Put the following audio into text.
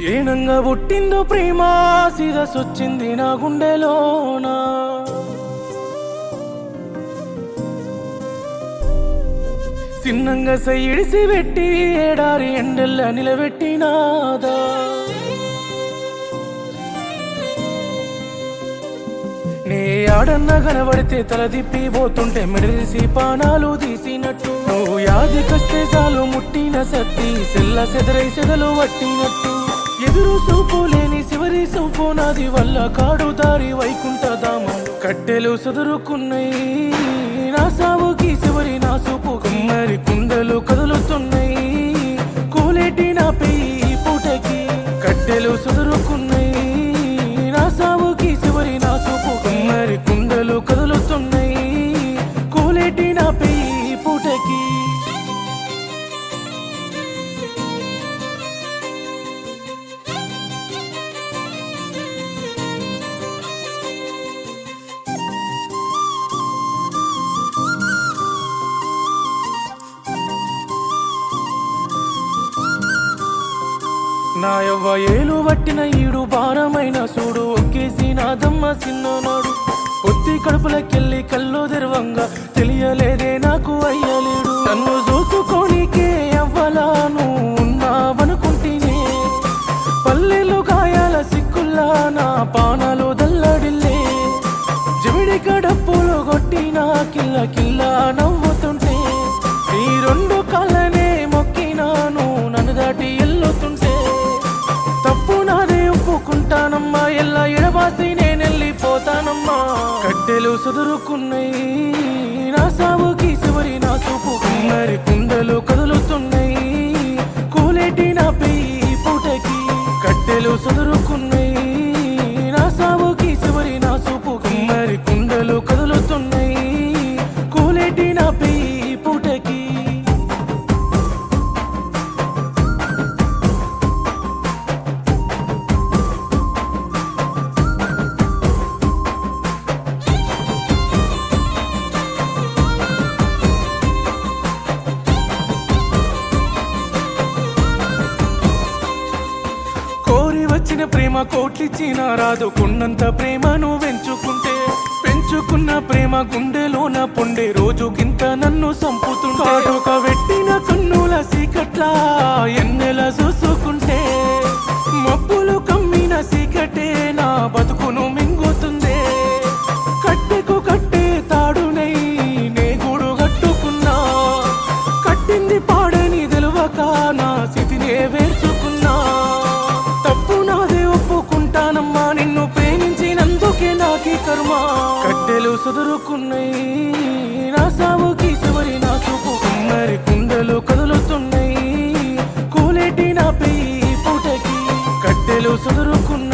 ఏనంగా పుట్టిందో ప్రేమ సొచ్చింది నా గుండెలోనా చిన్నంగా సైడిసి పెట్టి ఏడారి ఎండెల్ల నిలబెట్టినాదా నే ఆడన్న కనబడితే తల తిప్పి పోతుంటే మెడిసి పానాలు తీసినట్టు నువ్వు యాదికొస్తే చాలు ముట్టిన సత్తి సెల్ల సెదరై సెదలు పట్టినట్టు ఎదురు సూపు లేని చివరి సూపు నాది వల్ల కాడు దారి వైకుంఠధామాలు కట్టెలు సదురుకున్నాయి నా సావుకి చివరి నా సూపు కుమ్మరి కుండలు కదులుతున్నాయి కూలేటి నా పెయ్యి పూటకి కట్టెలు సదురుకున్నాయి నా సావుకి చివరి నా సూపు కుమ్మరి కుండలు కదులుతున్నాయి కూలేటి నా పెయ్యి పూటకి నా యవ్వ ఏలు పట్టిన ఈడు భారమైన సూడు ఒక్కేసి నాదమ్మ సిన్ననాడు పొత్తి కడుపులకెళ్ళి కళ్ళు తెరవంగా తెలియలేదే నాకు అయ్యలేడు నన్ను చూసుకోనికే అవ్వలాను ఉన్నావనుకుంటేనే పల్లెలు గాయాల సిక్కుల్లా నా పానాలు దల్లడిల్లే జమిడి కడప్పులు కొట్టిన కిల్ల కిల్ల నవ్వుతుంటే ఈ రెండు కళ్ళనే మొక్కినాను నన్ను దాటి ఎల్లుతుంటే తప్పు నాదే ఒప్పుకుంటానమ్మా ఎల్లా ఎడబాసి నేనెళ్ళిపోతానమ్మా కట్టెలు సుదురుకున్నాయి నా సావుకి చివరి నా చూపు కుమ్మరి కుండలు కదులుతున్నాయి కూలేటి నా పెయ్యి పూటకి కట్టెలు సుదురుకున్నాయి నా సావుకి చివరి నా చూపు కుమ్మరి కుండలు కదులుతున్నాయి కూలేటి నా పెయ్యి పూటకి కోరి వచ్చిన ప్రేమ కోట్లిచ్చిన రాదు కొన్నంత ప్రేమను పెంచుకుంటే పెంచుకున్న ప్రేమ గుండెలోన పొండే రోజు గింత నన్ను సంపుతుంటే కాటుక పెట్టిన కన్నుల సీకట్లా ఎన్నెల చూసుకుంటే మబ్బులు కమ్మిన సీకటే నా బతుకును మింగుతుందే కట్టెకు కట్టే తాడునై నే గూడు కట్టుకున్నా కట్టింది పాడని తెలువక నా స్థితినే వేర్చుకున్నా తప్పు నాదే ఒప్పుకుంటానమ్మా నిన్ను ప్రేమించినందుకే నాకి కర్మ కట్టెలు సుదురుకున్నాయి నా సావుకి చివరి నా చూపు కుమ్మరి కుండలు కదులుతున్నాయి కూలేటి నా పెయ్యి పూటకి కట్టెలు సుదురుకున్నాయి